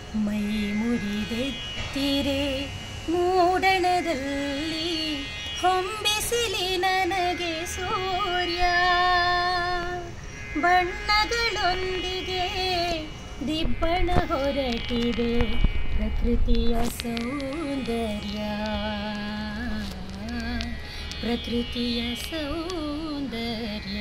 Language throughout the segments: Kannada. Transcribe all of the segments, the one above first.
ಮೈ ಮುರಿದೆತ್ತಿರೆ ಮೂಡಣದಲ್ಲಿ ಹೊಂಬಿಸಿಲಿ ನನಗೆ ಸೂರ್ಯ ಬಣ್ಣಗಳೊಂದಿಗೆ ದಿಬ್ಬಣ ಹೊರಟಿದೆ ಪ್ರಕೃತಿಯ ಸೌಂದರ್ಯ ಪ್ರಕೃತಿಯ ಸೌಂದರ್ಯ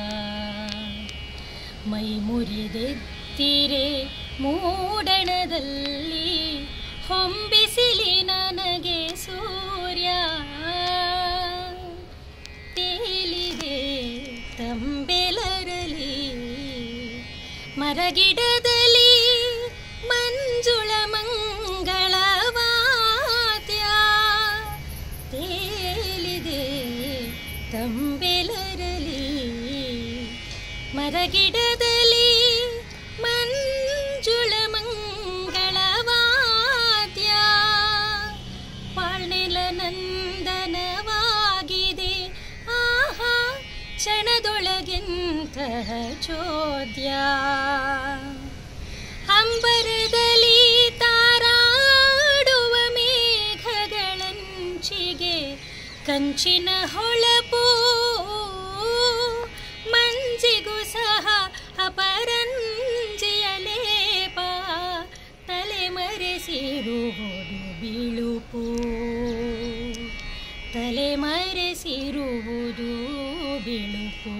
ಮೈ ಮುರಿದೆತ್ತಿರೆ ಮೂಡಣದಲ್ಲಿ ಹೊಂಬಿಸಿಲಿ ನನಗೆ ಸೂರ್ಯ ತೇಲಿದೆ ತಂಬೆಲರಲಿ ಮರಗಿಡದಲ್ಲಿ ಮಂಜುಳ ಮಂಗಳವಾದ್ಯ ತೇಲಿದೆ ತಂಬೆಲರಲಿ ಮರಗಿಡದಲ್ಲಿ ಮಂಜುಳ ಮಂಗಳವಾದ್ಯ ಪಾಳ್ನೆಲ ನಂದನವಾಗಿದೆ ಆಹಾ ಕ್ಷಣದೊಳಗೆಂತಹ ಚೋದ್ಯ ಅಂಬರದಲ್ಲಿ ತಾರಾಡುವ ಮೇಘಗಳಂಚಿಗೆ ಕಂಚಿನ ಹೊಳಪು ಮಂಜಿಗೂ ಸಹ ಅಪರಂಜಿಯ ಲೇಪ ತಲೆಮರೆಸಿರುವುದು ಬಿಳುಪು ತಲೆಮರೆಸಿರುವುದು ಬಿಳುಪು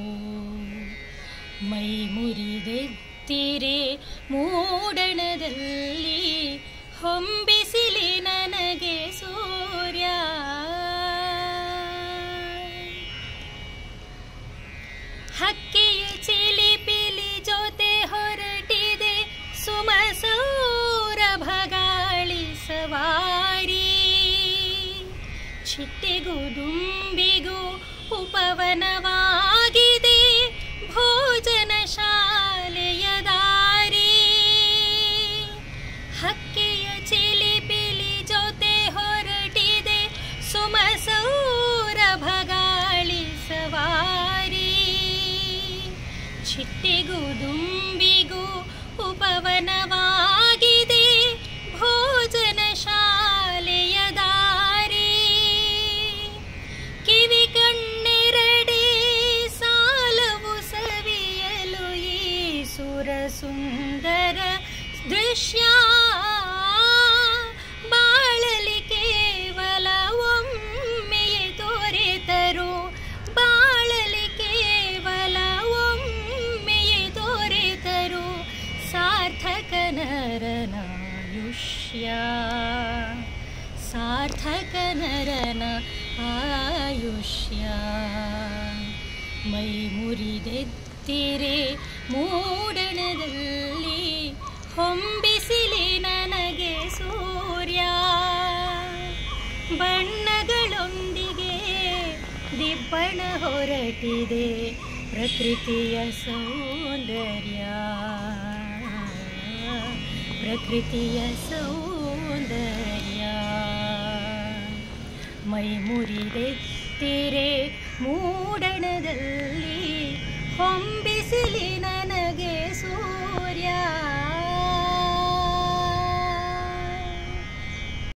ಮೈ ಮುರಿದೆತ್ತಿರೆ ಮೂಡಣದಲ್ಲಿ ಹೊಂಬಿಸಿಲಿ ನನಗೆ ಸೂರ್ಯ ಹಕ್ಕಿಯ ಚಿಲಿಪಿಲಿ ಜೊತೆ ಹೊರಟಿದೆ ಸುಮಸೂರ ಭಗಾಳಿ ಸವಾರಿ ಚಿಟ್ಟೆಗೂ ದುಂಬಿಗೂ ಉಪವನವಾಗಿದೆ ಭೋಜನ ಶಾಲೆಯ ದಾರಿ ಹಕ್ಕಿಯ ಚಿಲಿಪಿಲಿ ಜೊತೆ ಹೊರಟಿದೆ ಸುಮಸೂರ ಭಗಾಳಿ ಸವಾರಿ ಚಿಟ್ಟೆಗೂ ದುಂಬಿಗೂ ಉಪವನವಾಗಿದೆ ಭೋಜನ ಶಾಲೆಯ ದಾರಿ ಕಿವಿ ಕಣ್ಣೆರಡೆ ಸಾಲವು ಸವಿಯಲು ಈ ಸುರ ಸುಂದರ ದೃಶ್ಯ ಬಾಳಲಿ ಕೇವಲ ಒಮ್ಮೆಯೇ ತೋರೆತರು ಬಾಳಲಿ ಕೇವಲ ಒಮ್ಮೆಯೇ ತೋರೆತರು ಸಾರ್ಥಕ ನರನಾಯುಷ್ಯ ಸಾರ್ಥಕ ನರನ ಆಯುಷ್ಯ ಮೈ ಮುರಿದೆತ್ತಿರೆ ಮೂಡಣದಲ್ಲಿ ಹೊಂಬಿಸಿಲಿ ನನಗೆ ಸೂರ್ಯ ಬಣ್ಣಗಳೊಂದಿಗೆ ದಿಬ್ಬಣ ಹೊರಟಿದೆ ಪ್ರಕೃತಿಯ ಸೌಂದರ್ಯ ಪ್ರಕೃತಿಯ ಸೌಂದರ್ಯ ಮೈ ಮುರಿದೆತ್ತಿರೆ ಮೂಡಣದಲ್ಲಿ ಹೊಂಬಿಸಿಲಿ ನನಗೆ ಸೂರ್ಯ